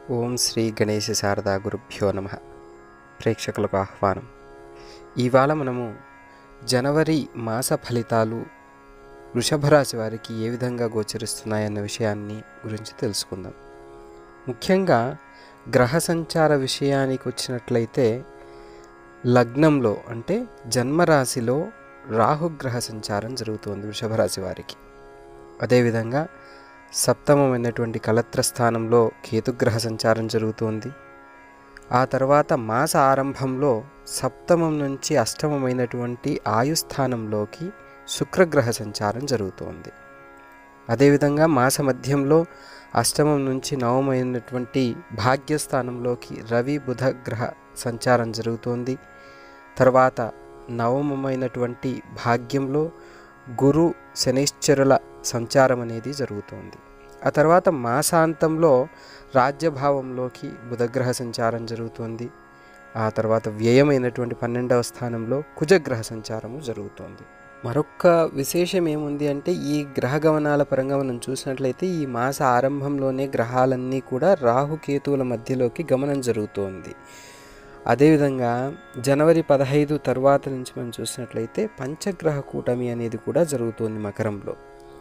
ఓం శ్రీ గణేశ శారదా గురుభ్యో నమ ప్రేక్షకులకు ఆహ్వానం ఇవాళ మనము జనవరి మాస ఫలితాలు వృషభ రాశి వారికి ఏ విధంగా గోచరిస్తున్నాయన్న విషయాన్ని గురించి తెలుసుకుందాం ముఖ్యంగా గ్రహ సంచార విషయానికి వచ్చినట్లయితే లగ్నంలో అంటే జన్మరాశిలో రాహుగ్రహ సంచారం జరుగుతుంది వృషభ రాశి వారికి అదేవిధంగా సప్తమమైనటువంటి కలత్ర స్థానంలో కేతుగ్రహ సంచారం జరుగుతోంది ఆ తర్వాత మాస ఆరంభంలో సప్తమం నుంచి అష్టమమైనటువంటి ఆయుస్థానంలోకి శుక్రగ్రహ సంచారం జరుగుతోంది అదేవిధంగా మాస మధ్యంలో అష్టమం నుంచి నవమైనటువంటి భాగ్యస్థానంలోకి రవి బుధ గ్రహ సంచారం జరుగుతోంది తర్వాత నవమమైనటువంటి భాగ్యంలో గురు శనిశ్చరుల సంచారం అనేది జరుగుతోంది ఆ తర్వాత మాసాంతంలో రాజ్యభావంలోకి బుధగ్రహ సంచారం జరుగుతుంది ఆ తర్వాత వ్యయమైనటువంటి పన్నెండవ స్థానంలో కుజగ్రహ సంచారము జరుగుతోంది మరొక విశేషం ఏముంది అంటే ఈ గ్రహ గమనాల పరంగా మనం చూసినట్లయితే ఈ మాస ఆరంభంలోనే గ్రహాలన్నీ కూడా రాహుకేతువుల మధ్యలోకి గమనం జరుగుతోంది అదేవిధంగా జనవరి పదహైదు తర్వాత నుంచి మనం చూసినట్లయితే పంచగ్రహ కూటమి అనేది కూడా జరుగుతుంది మకరంలో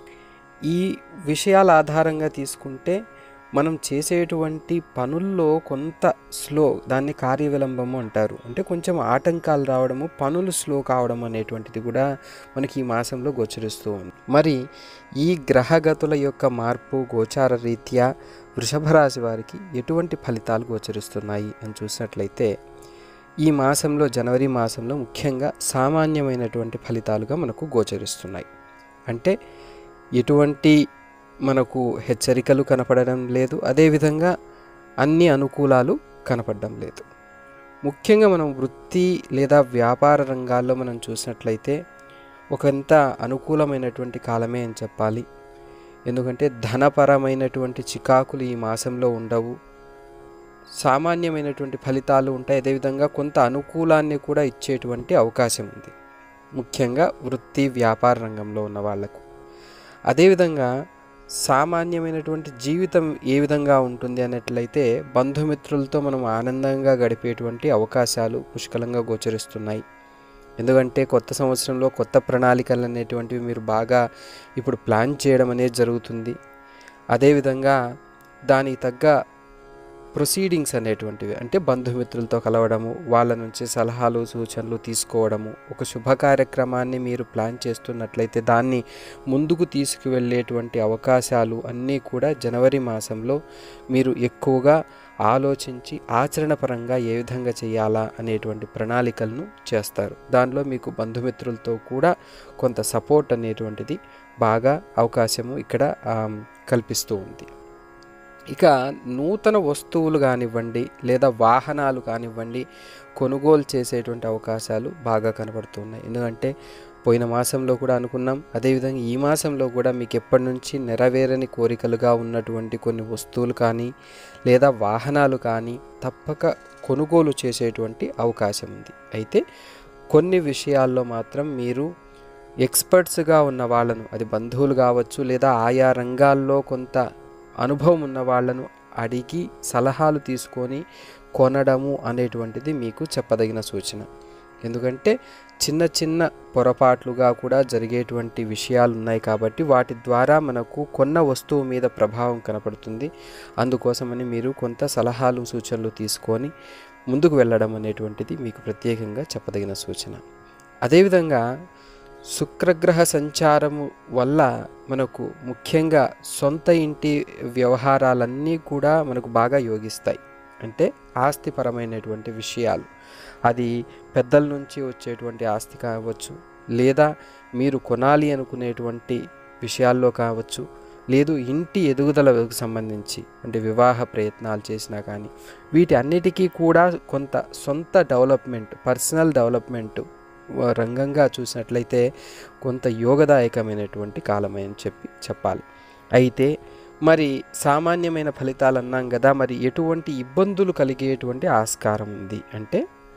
ఈ విషయాల ఆధారంగా తీసుకుంటే మనం చేసేటువంటి పనుల్లో కొంత స్లో దాన్ని కార్యవిలంబము అంటారు అంటే కొంచెం ఆటంకాలు రావడము పనులు స్లో కావడం అనేటువంటిది కూడా మనకి ఈ మాసంలో గోచరిస్తూ ఉంది మరి ఈ గ్రహగతుల యొక్క మార్పు గోచార రీత్యా వృషభ రాశి వారికి ఎటువంటి ఫలితాలు గోచరిస్తున్నాయి అని చూసినట్లయితే ఈ మాసంలో జనవరి మాసంలో ముఖ్యంగా సామాన్యమైనటువంటి ఫలితాలుగా మనకు గోచరిస్తున్నాయి అంటే ఎటువంటి మనకు హెచ్చరికలు కనపడడం లేదు అదేవిధంగా అన్ని అనుకూలాలు కనపడడం లేదు ముఖ్యంగా మనం వృత్తి లేదా వ్యాపార రంగాల్లో మనం చూసినట్లయితే ఒకంత అనుకూలమైనటువంటి కాలమే అని చెప్పాలి ఎందుకంటే ధనపరమైనటువంటి చికాకులు ఈ మాసంలో ఉండవు సామాన్యమైనటువంటి ఫలితాలు ఉంటాయి అదేవిధంగా కొంత అనుకూలాన్ని కూడా ఇచ్చేటువంటి అవకాశం ఉంది ముఖ్యంగా వృత్తి వ్యాపార రంగంలో ఉన్న వాళ్లకు అదేవిధంగా సామాన్యమైనటువంటి జీవితం ఏ విధంగా ఉంటుంది అన్నట్లయితే బంధుమిత్రులతో మనం ఆనందంగా గడిపేటువంటి అవకాశాలు పుష్కలంగా గోచరిస్తున్నాయి ఎందుకంటే కొత్త సంవత్సరంలో కొత్త ప్రణాళికలు అనేటువంటివి మీరు బాగా ఇప్పుడు ప్లాన్ చేయడం అనేది జరుగుతుంది అదేవిధంగా దానికి తగ్గ ప్రొసీడింగ్స్ అనేటువంటివి అంటే బంధుమిత్రులతో కలవడము వాళ్ళ నుంచి సలహాలు సూచనలు తీసుకోవడము ఒక శుభ కార్యక్రమాన్ని మీరు ప్లాన్ చేస్తున్నట్లయితే దాన్ని ముందుకు తీసుకువెళ్ళేటువంటి అవకాశాలు అన్నీ కూడా జనవరి మాసంలో మీరు ఎక్కువగా ఆలోచించి ఆచరణపరంగా ఏ విధంగా చేయాలా అనేటువంటి ప్రణాళికలను చేస్తారు దానిలో మీకు బంధుమిత్రులతో కూడా కొంత సపోర్ట్ అనేటువంటిది బాగా అవకాశము ఇక్కడ కల్పిస్తూ ఉంది ఇక నూతన వస్తువులు కానివ్వండి లేదా వాహనాలు కానివ్వండి కొనుగోలు చేసేటువంటి అవకాశాలు బాగా కనబడుతున్నాయి ఎందుకంటే పోయిన మాసంలో కూడా అనుకున్నాం అదేవిధంగా ఈ మాసంలో కూడా మీకు ఎప్పటి నుంచి నెరవేరని కోరికలుగా ఉన్నటువంటి కొన్ని వస్తువులు కానీ లేదా వాహనాలు కానీ తప్పక కొనుగోలు చేసేటువంటి అవకాశం ఉంది అయితే కొన్ని విషయాల్లో మాత్రం మీరు ఎక్స్పర్ట్స్గా ఉన్న వాళ్ళను అది బంధువులు కావచ్చు లేదా ఆయా రంగాల్లో కొంత అనుభవం ఉన్న వాళ్ళను అడిగి సలహాలు తీసుకొని కొనడము అనేటువంటిది మీకు చెప్పదగిన సూచన ఎందుకంటే చిన్న చిన్న పొరపాట్లుగా కూడా జరిగేటువంటి విషయాలు ఉన్నాయి కాబట్టి వాటి ద్వారా మనకు కొన్న వస్తువు మీద ప్రభావం కనపడుతుంది అందుకోసమని మీరు కొంత సలహాలు సూచనలు తీసుకొని ముందుకు వెళ్ళడం అనేటువంటిది మీకు ప్రత్యేకంగా చెప్పదగిన సూచన అదేవిధంగా శుక్రగ్రహ సంచారము వల్ల మనకు ముఖ్యంగా సొంత ఇంటి వ్యవహారాలన్నీ కూడా మనకు బాగా యోగిస్తాయి అంటే ఆస్తిపరమైనటువంటి విషయాలు అది పెద్దల నుంచి వచ్చేటువంటి ఆస్తి కావచ్చు లేదా మీరు కొనాలి అనుకునేటువంటి విషయాల్లో కావచ్చు లేదు ఇంటి ఎదుగుదలకు సంబంధించి అంటే వివాహ ప్రయత్నాలు చేసినా కానీ వీటి అన్నిటికీ కూడా కొంత సొంత డెవలప్మెంట్ పర్సనల్ డెవలప్మెంట్ రంగంగా చూసినట్లయితే కొంత యోగదాయకమైనటువంటి కాలమే అని చెప్పి చెప్పాలి అయితే మరి సామాన్యమైన ఫలితాలు అన్నాం కదా మరి ఎటువంటి ఇబ్బందులు కలిగేటువంటి ఆస్కారం ఉంది అంటే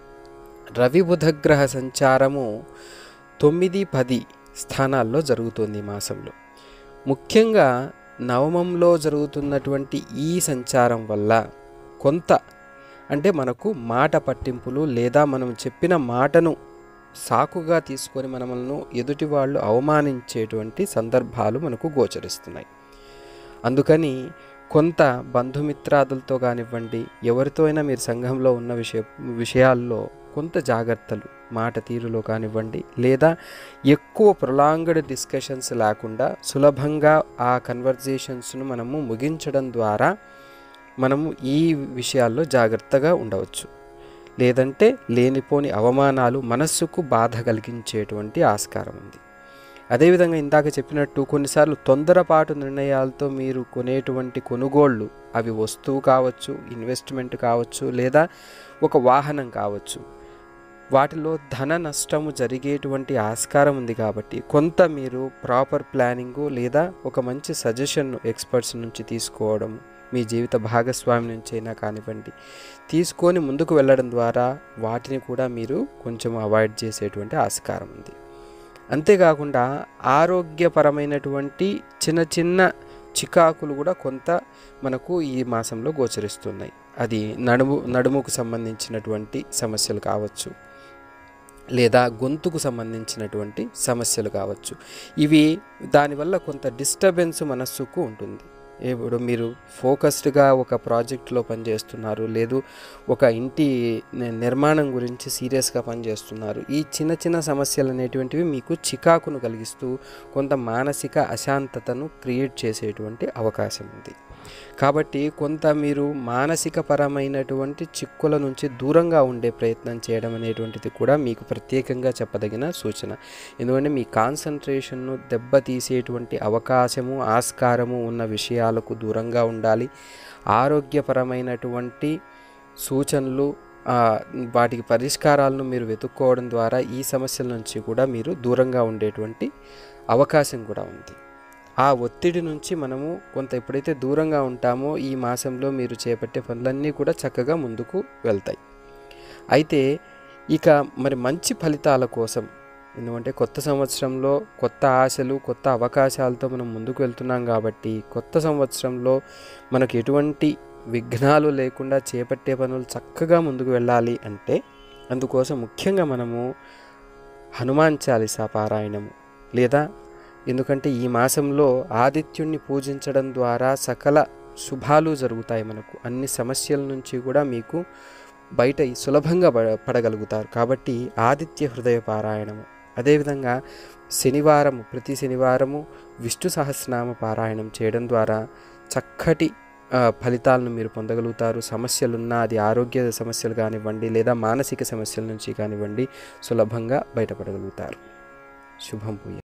రవి బుధగ్రహ సంచారము తొమ్మిది పది స్థానాల్లో జరుగుతుంది ఈ మాసంలో ముఖ్యంగా నవమంలో జరుగుతున్నటువంటి ఈ సంచారం వల్ల కొంత అంటే మనకు మాట పట్టింపులు లేదా మనం చెప్పిన మాటను సాకుగా తీసుకొని మనల్ని ఎదుటి వాళ్ళు అవమానించేటువంటి సందర్భాలు మనకు గోచరిస్తున్నాయి అందుకని కొంత బంధుమిత్రాదులతో కానివ్వండి ఎవరితో అయినా మీరు సంఘంలో ఉన్న విషయ విషయాల్లో కొంత జాగ్రత్తలు మాట తీరులో కానివ్వండి లేదా ఎక్కువ ప్రొలాంగ్డ్ డిస్కషన్స్ లేకుండా సులభంగా ఆ కన్వర్జేషన్స్ను మనము ముగించడం ద్వారా మనము ఈ విషయాల్లో జాగ్రత్తగా ఉండవచ్చు లేదంటే లేనిపోని అవమానాలు మనస్సుకు బాధ కలిగించేటువంటి ఆస్కారం ఉంది అదేవిధంగా ఇందాక చెప్పినట్టు కొన్నిసార్లు తొందరపాటు నిర్ణయాలతో మీరు కొనేటువంటి కొనుగోళ్ళు అవి వస్తువు కావచ్చు ఇన్వెస్ట్మెంట్ కావచ్చు లేదా ఒక వాహనం కావచ్చు వాటిలో ధన నష్టము జరిగేటువంటి ఆస్కారం ఉంది కాబట్టి కొంత మీరు ప్రాపర్ ప్లానింగు లేదా ఒక మంచి సజెషన్ ఎక్స్పర్ట్స్ నుంచి తీసుకోవడం మీ జీవిత భాగస్వామి నుంచి అయినా కానివ్వండి తీసుకొని ముందుకు వెళ్ళడం ద్వారా వాటిని కూడా మీరు కొంచెం అవాయిడ్ చేసేటువంటి ఆస్కారం ఉంది అంతేకాకుండా ఆరోగ్యపరమైనటువంటి చిన్న చిన్న చికాకులు కూడా కొంత మనకు ఈ మాసంలో గోచరిస్తున్నాయి అది నడుము నడుముకు సంబంధించినటువంటి సమస్యలు కావచ్చు లేదా గొంతుకు సంబంధించినటువంటి సమస్యలు కావచ్చు ఇవి దానివల్ల కొంత డిస్టర్బెన్స్ మనస్సుకు ఉంటుంది ఇప్పుడు మీరు ఫోకస్డ్గా ఒక ప్రాజెక్ట్లో పనిచేస్తున్నారు లేదు ఒక ఇంటి ని- నిర్మాణం గురించి సీరియస్గా పనిచేస్తున్నారు ఈ చిన్న చిన్న సమస్యలు అనేటువంటివి మీకు చికాకును కలిగిస్తూ కొంత మానసిక అశాంతతను క్రియేట్ చేసేటువంటి అవకాశం ఉంది కాబట్టి కొంత మీరు మానసిక పరమైనటువంటి చిక్కుల నుంచి దూరంగా ఉండే ప్రయత్నం చేయడం అనేటువంటిది కూడా మీకు ప్రత్యేకంగా చెప్పదగిన సూచన ఎందుకంటే మీ కాన్సన్ట్రేషన్ను దెబ్బతీసేటువంటి అవకాశము ఆస్కారము ఉన్న విషయాలకు దూరంగా ఉండాలి ఆరోగ్యపరమైనటువంటి సూచనలు ఆ, వాటికి పరిష్కారాలను మీరు వెతుక్కోవడం ద్వారా ఈ సమస్యల నుంచి కూడా మీరు దూరంగా ఉండేటువంటి అవకాశం కూడా ఉంది ఆ ఒత్తిడి నుంచి మనము కొంత ఎప్పుడైతే దూరంగా ఉంటామో ఈ మాసంలో మీరు చేపట్టే పనులన్నీ కూడా చక్కగా ముందుకు వెళ్తాయి అయితే ఇక మరి మంచి ఫలితాల కోసం ఎందుకంటే కొత్త సంవత్సరంలో కొత్త ఆశలు కొత్త అవకాశాలతో మనం ముందుకు వెళ్తున్నాం కాబట్టి కొత్త సంవత్సరంలో మనకు ఎటువంటి విఘ్నాలు లేకుండా చేపట్టే పనులు చక్కగా ముందుకు వెళ్ళాలి అంటే అందుకోసం ముఖ్యంగా మనము హనుమాన్ చాలీసా పారాయణము లేదా ఎందుకంటే ఈ మాసంలో ఆదిత్యుణ్ణి పూజించడం ద్వారా సకల శుభాలు జరుగుతాయి మనకు అన్ని సమస్యల నుంచి కూడా మీకు బయట సులభంగా పడ- పడగలుగుతారు కాబట్టి ఆదిత్య హృదయ పారాయణము అదేవిధంగా శనివారము ప్రతి శనివారము విష్ణు సహస్రనామ పారాయణం చేయడం ద్వారా చక్కటి ఆ, ఫలితాలను మీరు పొందగలుగుతారు సమస్యలున్నా అది ఆరోగ్య సమస్యలు కానివ్వండి లేదా మానసిక సమస్యల నుంచి కానివ్వండి సులభంగా బయటపడగలుగుతారు శుభం పూయ